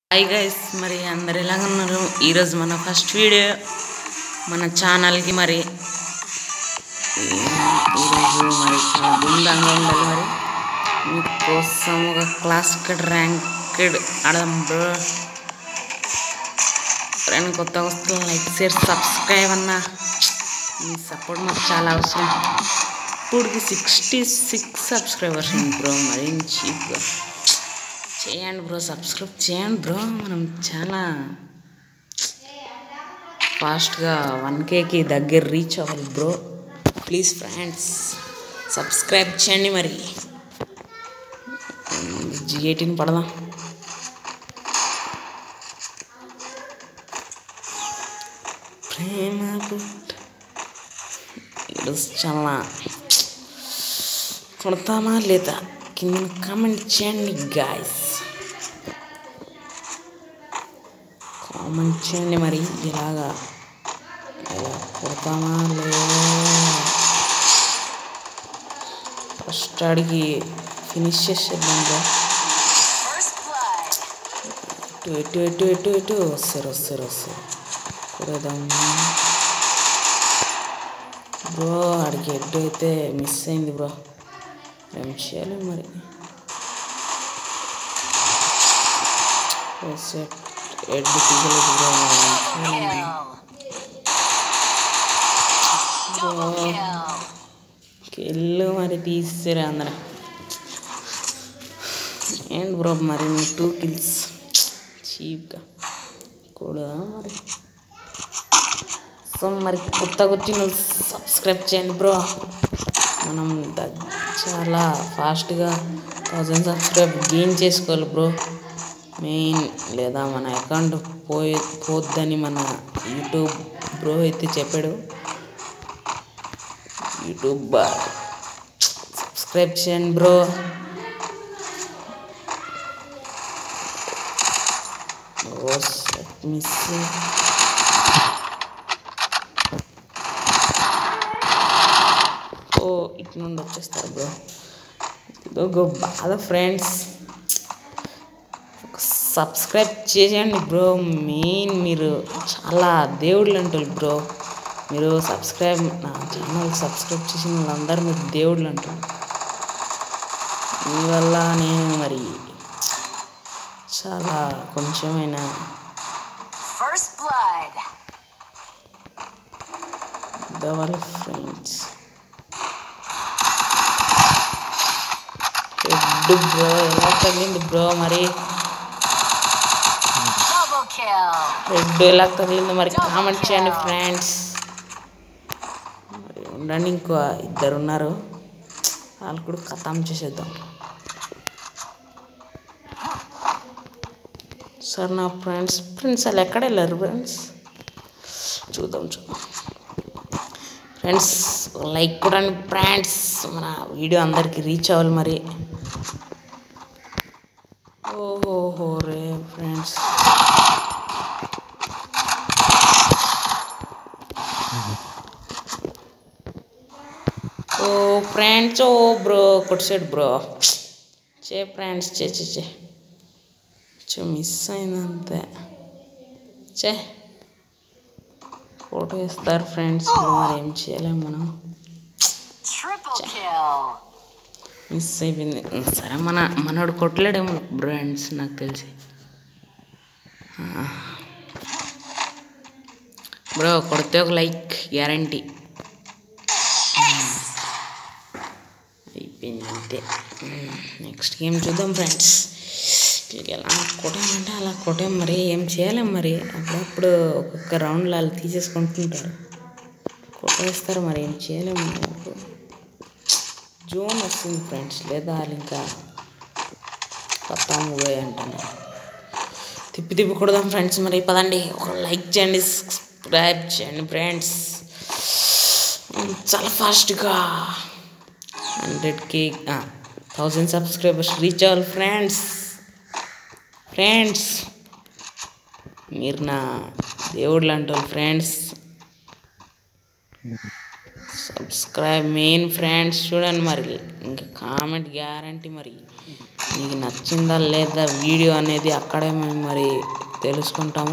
Hi guys మరి అందరు ఎలాగ ఉన్నారు ఈరోజు మన ఫస్ట్ వీడియో మన ఛానల్కి మరి ఈరోజు మరి చాలా ధూమ్ధాంగా ఉండాలి మరి మీకోసం ఒక క్లాసికల్ ర్యాంక్డ్ ఆడదాం బ్రో ఫ్రెండ్ కొత్త వస్తువులు లైక్ షేర్ సబ్స్క్రైబ్ అన్న మీ సపోర్ట్ మాకు చాలా అవసరం ఇప్పటికి సిక్స్టీ సిక్స్ సబ్స్క్రైబర్స్ ఉంది బ్రో మరి చీప్గా చేయండి బ్రో సబ్స్క్రైబ్ చేయండి బ్రో మనం చాలా ఫాస్ట్గా వన్ కేకి దగ్గర రీచ్ అవ్వాలి బ్రో ప్లీజ్ ఫ్రెండ్స్ సబ్స్క్రైబ్ చేయండి మరి జీ ఎయిటీన్ పడదాం ప్రేమ పుట్ట ఈరోజు చాలా కొడతామా లేదా కింద కామెంట్ చేయండి గాయస్ కామెంట్ చేయండి మరి ఇలాగా ఇలా కొడతామా లేదా ఫస్ట్ అడిగి ఫినిష్ చేసేద్దాం బ్రో First blood. ఇటు ఎటు ఎటు ఎటు ఎటు వస్తారు వస్తారు వస్తారు కొడదాం బ్రో ఆడికి ఎడ్డు అయితే మిస్ అయింది బ్రో ఏం చేయాలి మరి సెట్ ఎడ్డు తీయలేదు బ్రో మరి ఏం చేయాలి? Kill. Double kill. కిల్లు మరి తీసారు అందరం ఏంటి బ్రో మరి టూ కిల్స్ చీప్గా కూడా మరి సో మరి కొత్తగా వచ్చిన సబ్స్క్రైబ్ చేయండి బ్రో మనం ద- చాలా ఫాస్ట్గా థౌజండ్ సబ్స్క్రైబ్ గెయిన్ చేసుకోవాలి బ్రో మెయిన్ లేదా మన అకౌంట్ పోయి పోద్దని మన యూట్యూబ్ బ్రో అయితే చెప్పాడు యూట్యూబ్ సబ్స్క్రైబ్ చేయండి బ్రో మిస్ ఓ ఇటు నుండి వచ్చేస్తారు బ్రో ఇదొక బాధ ఫ్రెండ్స్ సబ్స్క్రైబ్ చేసేయండి బ్రో మెయిన్ మీరు చాలా దేవుళ్ళు అంటారు బ్రో మీరు సబ్స్క్రైబ్ నా ఛానల్ సబ్స్క్రైబ్ చేసిన వాళ్ళందరూ మీరు దేవుళ్ళు అంటారు మీ వల్ల నేను మరి చాలా కొంచెమైనా First blood. దవల్ ఫ్రెండ్స్ హెడ్ బ్రో ఎలా తగిలింది బ్రో మరి Double kill. రెడ్ ఎలా తగిలింది మరి కామెంట్ చేయండి ఫ్రెండ్స్ మరి ఉండండి ఇంకో ఇద్దరు ఉన్నారు వాళ్ళు కూడా ఖతం చేసేద్దాం సార్ నా ఫ్రెండ్స్ ఫ్రెండ్స్ వాళ్ళు ఎక్కడ వెళ్ళారు ఫ్రెండ్స్ చూద్దాం చూద్దాం ఫ్రెండ్స్ లైక్ కూడా ఫ్రెండ్స్ మన వీడియో అందరికీ రీచ్ అవ్వాలి మరి ఓహోహో రే ఫ్రెండ్స్ ఓ ఫ్రెండ్స్ ఓ బ్రో కొట్టాడు బ్రో చే ఫ్రెండ్స్ చే చే చే చే మిస్ అయింది అంతే చే ఫోటో ఇస్తారు ఫ్రెండ్స్ మరి ఏం చేయలేము మనం Triple kill. మిస్ అయిపోయింది సరే మన మనోడు కొట్టలేడేమో ఫ్రెండ్స్ నాకు తెలిసి బ్రో కొడితే ఒక లైక్ గ్యారంటీ అయిపోయింది అంతే నెక్స్ట్ గేమ్ చూద్దాం ఫ్రెండ్స్ వీళ్ళకి ఎలా కొట్టామంటే అలా కొట్టాం మరి ఏం చేయలేం మరి అప్పుడప్పుడు ఒక్కొక్క రౌండ్లో వాళ్ళు తీసేసుకుంటుంటారు కొట్టేస్తారు మరి ఏం చేయలేము మనం. జోన్ వస్తుంది ఫ్రెండ్స్ లేదా వాళ్ళు ఇంకా పత్తాము పోయి అంటాను తిప్పి తిప్పి కొడదాం ఫ్రెండ్స్ మరి పదండి ఒక లైక్ చేయండి సబ్స్క్రైబ్ చేయండి ఫ్రెండ్స్ చాలా ఫాస్ట్గా హండ్రెడ్కి థౌజండ్ సబ్స్క్రైబర్స్ రీచ్ అవ్వాలి ఫ్రెండ్స్ ఫ్రెండ్స్ మీరు నా దేవుళ్ళు అంటారు ఫ్రెండ్స్ సబ్స్క్రైబ్ మెయిన్ ఫ్రెండ్స్ చూడండి మరి ఇంకా కామెంట్ గ్యారంటీ మరి మీకు నచ్చిందా లేదా వీడియో అనేది అక్కడే మేము మరి తెలుసుకుంటాము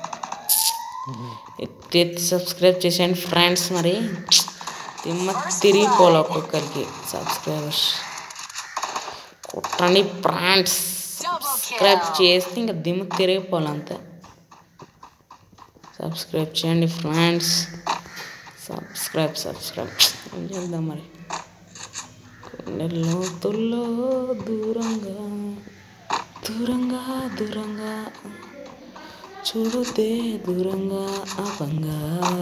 ఎత్తి ఎత్తి సబ్స్క్రైబ్ చేసేయండి ఫ్రెండ్స్ మరి తిమ్మ తిరిగిపోవాలి ఒక్కొక్కరికి సబ్స్క్రైబర్స్ కొట్టండి ఫ్రెండ్స్ సబ్స్క్రైబ్ చేస్తే ఇంకా దిమ్మ తిరిగిపోవాలి అంతే సబ్స్క్రైబ్ చేయండి ఫ్రెండ్స్ సబ్స్క్రైబ్ సబ్స్క్రైబ్ ఏం చేద్దాం మరి లోతుల్లో దూరంగా దూరంగా దూరంగా చూడుతే దూరంగా అపంగా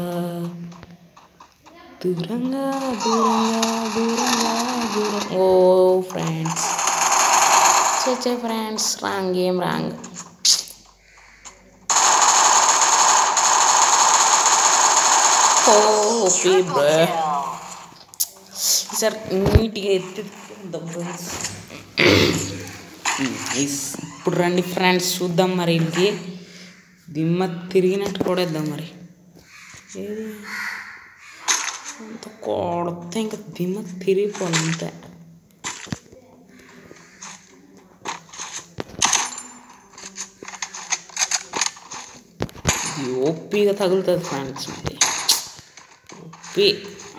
దూరంగా దూరంగా దూరంగా దూరం ఓ ఫ్రెండ్స్ చే ఫ్రెండ్స్ రాంగ్ ఏం రాంగ్ ఓ ఓపీ బ్రో Kill. సార్ నీట్గా ఎత్తి ఫ్రెండ్స్ ఇప్పుడు రండి ఫ్రెండ్స్ చూద్దాం మరి ఇంటికి దిమ్మ తిరిగినట్టు కూడా ఇద్దాం మరి ఏది అంత కొడితే ఇంకా దిమ్మ తిరిగిపోవాలి అంతే ఇది ఓపీగా తగులుతుంది ఫ్రెండ్స్ మరి ఓపీ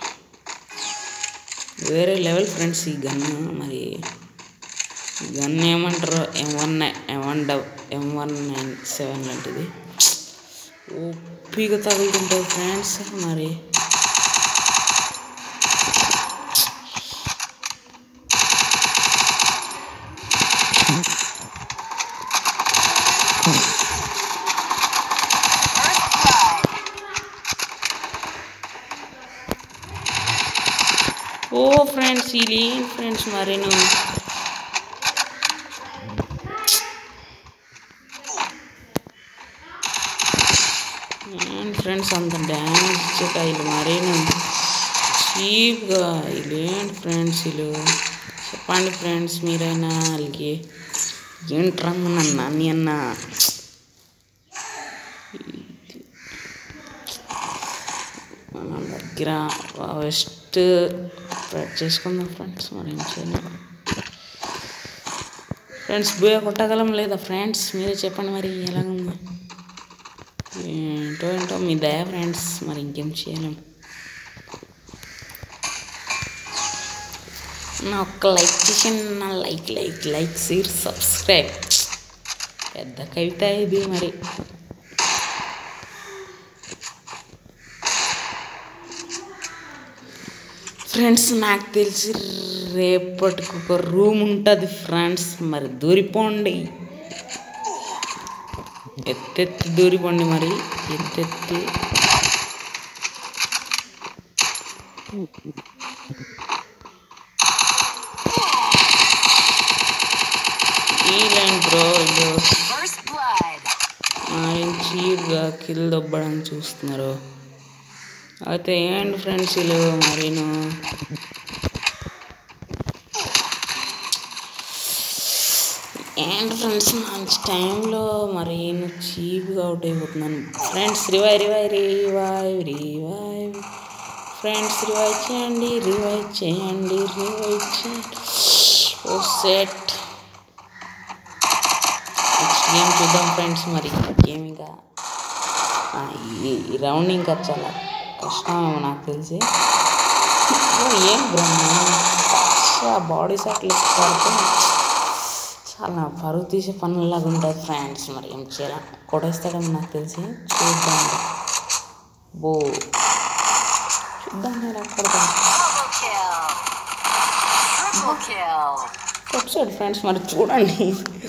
వేరే లెవెల్ ఫ్రెండ్స్ ఈ గన్ మరి ఈ గన్ ఏమంటారు ఎం వన్ ఎం వన్ డబ్ ఎం వన్ నైన్ సెవెన్ లాంటిది ఓపిగా తగులుతుంటుంది ఫ్రెండ్స్ మరి First blood. ఓ ఫ్రెండ్స్ ఇది ఫ్రెండ్స్ మరి నువ్వు ఏం ఫ్రెండ్స్ అంత డ్యామేజ్ ఇచ్చాక వీళ్ళు మరీను చీప్గా వీళ్ళు ఏంటి ఫ్రెండ్స్ వీళ్ళు చెప్పండి ఫ్రెండ్స్ మీరైనా వాళ్ళకి ఏంటి రమ్మనన్నా నీ అన్న మన దగ్గర వెస్ట్ స్ప్రెడ్ చేసుకుందాం ఫ్రెండ్స్ మరి ఏం చేయలేం ఫ్రెండ్స్ బూయ కొట్టగలం లేదా ఫ్రెండ్స్ మీరే చెప్పండి మరి ఎలాగుంది ఏంటో ఏంటో మీ దయ ఫ్రెండ్స్ మరి ఇంకేం చేయలేం నా ఒక్క లైక్ చేసి నా like like like share subscribe పెద్ద కవిత ఇది మరి ఫ్రెండ్స్ నాకు తెలిసి రేపటికి ఒక రూమ్ ఉంటుంది ఫ్రెండ్స్ మరి దూరిపోండి ఎత్తెత్తి దూరిపోండి మరి ఎత్తెత్తి ఈ లైన్ బ్రో ఇది First blood. ఆయన చీప్గా కిల్ దొబ్బడానికి చూస్తున్నారు అయితే ఏంటి ఫ్రెండ్స్ వీళ్ళు మరీను ఏంటి ఫ్రెండ్స్ మంచి టైంలో మరి నేను చీప్గా అవుట్ అయిపోతున్నాను friends revive revive revive revive friends revive చేయండి రివైవ్ చేయండి రివైవ్ చేయండి ఓ సెట్ నెక్స్ట్ గేమ్ చూద్దాం ఫ్రెండ్స్ మరి గేమ్ ఇంకా ఆ, ఈ ఈ రౌండ్ ఇంకా చాలా కష్టమేమో నాకు తెలిసి ఓ, ఏం బ్రో బాడీ షాట్లు పడితే చాలా పరుగు తీసే పనులాగా ఉంటుంది ఫ్రెండ్స్ మరి ఏం చేయాలి కొడేస్తాడేమో నాకు తెలిసి చూద్దాం బో చూద్దాం మరి కొడతాం Double kill. Triple kill. కొట్టాడు ఫ్రెండ్స్ మరి చూడండి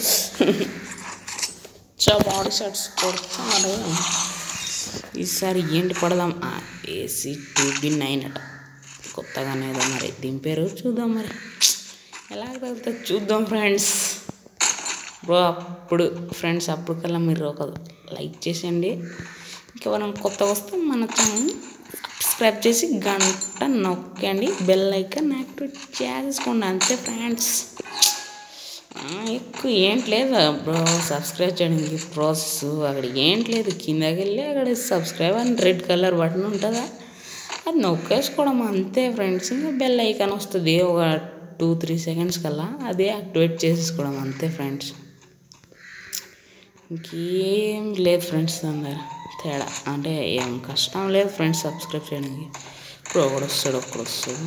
చా బాడీ షాట్స్ కొడతా మరి ఈసారి ఏంటి పడదాం ఏసీ టూ బి నైన్ అట కొత్తగానే ఏదో మరి దీని పేరు చూద్దాం మరి ఎలా తగ్గుతుంది చూద్దాం ఫ్రెండ్స్ బ్రో అప్పుడు ఫ్రెండ్స్ అప్పుడు కల్లా మీరు ఒక లైక్ చేసేయండి ఇంకెవరైనా కొత్త వస్తే మన ఛానల్ సబ్స్క్రైబ్ చేసి గంట నొక్కండి బెల్ ఐకాన్ యాక్టివేట్ చేసుకోండి అంతే ఫ్రెండ్స్ ఆ, ఎక్కువ ఏంటి లేదు బ్రో సబ్స్క్రైబ్ చేయడానికి ప్రాసెస్ అక్కడ ఏంటి లేదు కిందకి వెళ్ళి అక్కడ సబ్స్క్రైబ్ అని రెడ్ కలర్ బటన్ ఉంటుందా అది నొక్కేసుకోవడం అంతే ఫ్రెండ్స్ ఇంకా బెల్ ఐకాన్ వస్తుంది ఒక టూ త్రీ సెకండ్స్ కల్లా అదే యాక్టివేట్ చేసేసుకోవడం అంతే ఫ్రెండ్స్ ఇంకేం లేదు ఫ్రెండ్స్ దాని దగ్గర తేడా అంటే ఏం కష్టం లేదు ఫ్రెండ్స్ సబ్స్క్రైబ్ చేయడానికి ఇప్పుడు ఒకడు వస్తాడు ఒకడు వస్తాడు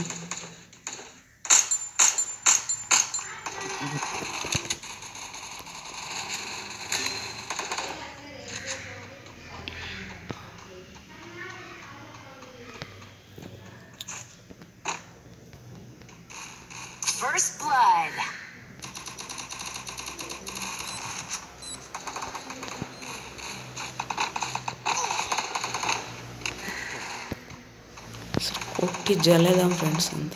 First blood. కొట్టి జల్లేదాం ఫ్రెండ్స్ అంతే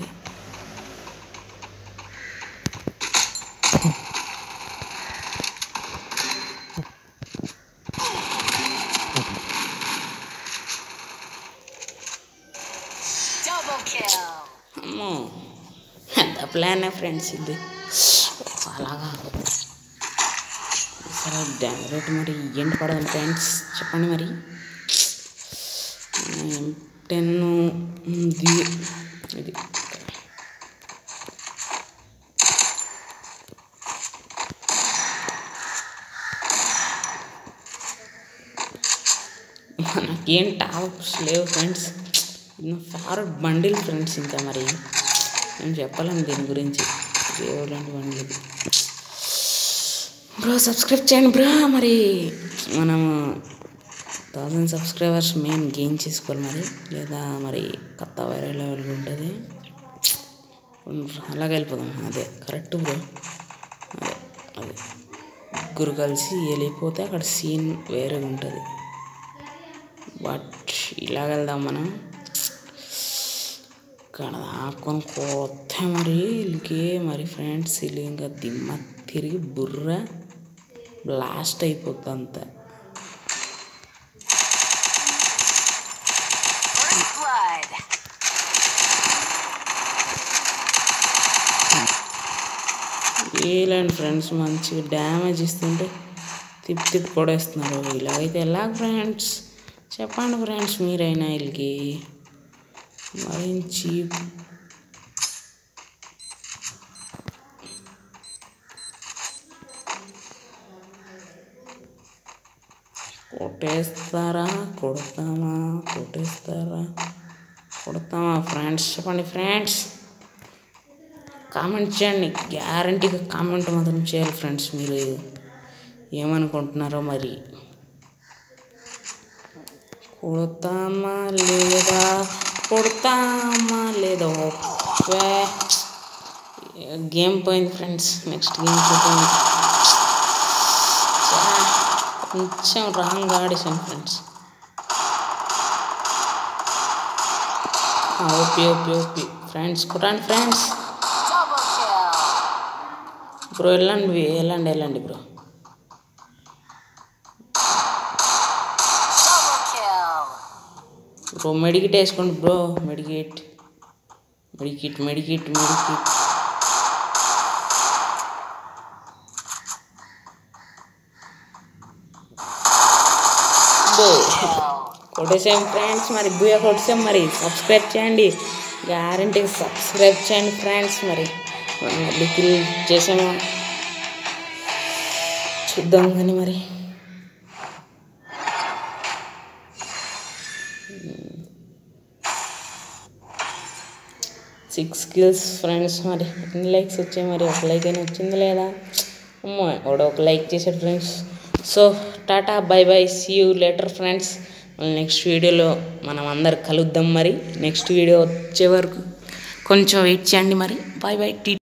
Double kill. అమ్మో ఎంత ప్లానే ఫ్రెండ్స్ ఇది అలాగా సరే డైరెక్ట్ మరి ఏంటి పడదు ఫ్రెండ్స్ చెప్పండి మరి టెన్ ఇది ఇది మనకేం టాప్స్ లేవు ఫ్రెండ్స్ ఇది నా ఫేవరెట్ బండిల్ ఫ్రెండ్స్ ఇంకా మరి నేను చెప్పలేను దీని గురించి దేవులాంటి బండిల్ ఇది బ్రో సబ్స్క్రైబ్ చేయండి బ్రో మరి మనము థౌజండ్ సబ్స్క్రైబర్స్ మెయిన్ గెయిన్ చేసుకోవాలి మరి లేదా మరి కొత్త వేరే లెవెల్ ఉంటుంది అలాగే వెళ్ళిపోదాం అదే కరెక్ట్ బ్రో అదే అదే ముగ్గురు కలిసి వెళ్ళిపోతే అక్కడ సీన్ వేరేగా ఉంటుంది బట్ ఇలాగ వెళ్దాం మనం ఇక్కడ దాక్కొని కొత్త మరి వీళ్ళకి మరి ఫ్రెండ్స్ వీళ్ళు ఇంకా దిమ్మ తిరిగి బుర్ర బ్లాస్ట్ అయిపోతుంది అంతా First blood. వీళ్ళండి ఫ్రెండ్స్ మంచిగా డ్యామేజ్ ఇస్తుంటే తిప్పి తిప్పి కొడేస్తున్నారు ఇలాగైతే ఎలా ఫ్రెండ్స్ చెప్పండి ఫ్రెండ్స్ మీరైనా వీళ్ళకి మరి చీప్ కొట్టేస్తారా కొడతామా కొట్టేస్తారా కొడతామా ఫ్రెండ్స్ చెప్పండి ఫ్రెండ్స్ కామెంట్ చేయండి గ్యారంటీగా కామెంట్ మాత్రం చేయాలి ఫ్రెండ్స్ మీరు ఏమనుకుంటున్నారో మరి కొడతామా లేదా కొడతామా లేదా ఓకే గేమ్ పోయింది ఫ్రెండ్స్ నెక్స్ట్ గేమ్ చూద్దాం చా, కొంచెం రాంగ్ ఆడేసాను friends OP OP OP friends కొట్టండి ఫ్రెండ్స్ Double kill. బ్రో వెళ్ళండి వెళ్ళండి వెళ్ళండి bro Double kill. Bro medkit వేసుకోండి bro medkit medkit medkit medkit బో Kill. కొట్టేసాం ఫ్రెండ్స్ మరి బుయ్య కొట్టేసాం మరి సబ్స్క్రైబ్ చేయండి గ్యారంటీగా సబ్స్క్రైబ్ చేయండి ఫ్రెండ్స్ మరి లికిల్ చేసాము చూద్దాం కానీ మరి సిక్స్ కిల్స్ ఫ్రెండ్స్ మరి ఎన్ని లైక్స్ వచ్చాయి మరి ఒక లైక్ అయినా వచ్చింది లేదా అమ్మో వాడు ఒక లైక్ చేశాడు friends so tata bye bye see you later friends మళ్ళీ నెక్స్ట్ వీడియోలో మనం అందరు కలుద్దాం మరి నెక్స్ట్ వీడియో వచ్చే వరకు కొంచెం వెయిట్ చేయండి మరి బాయ్ బాయ్ టీ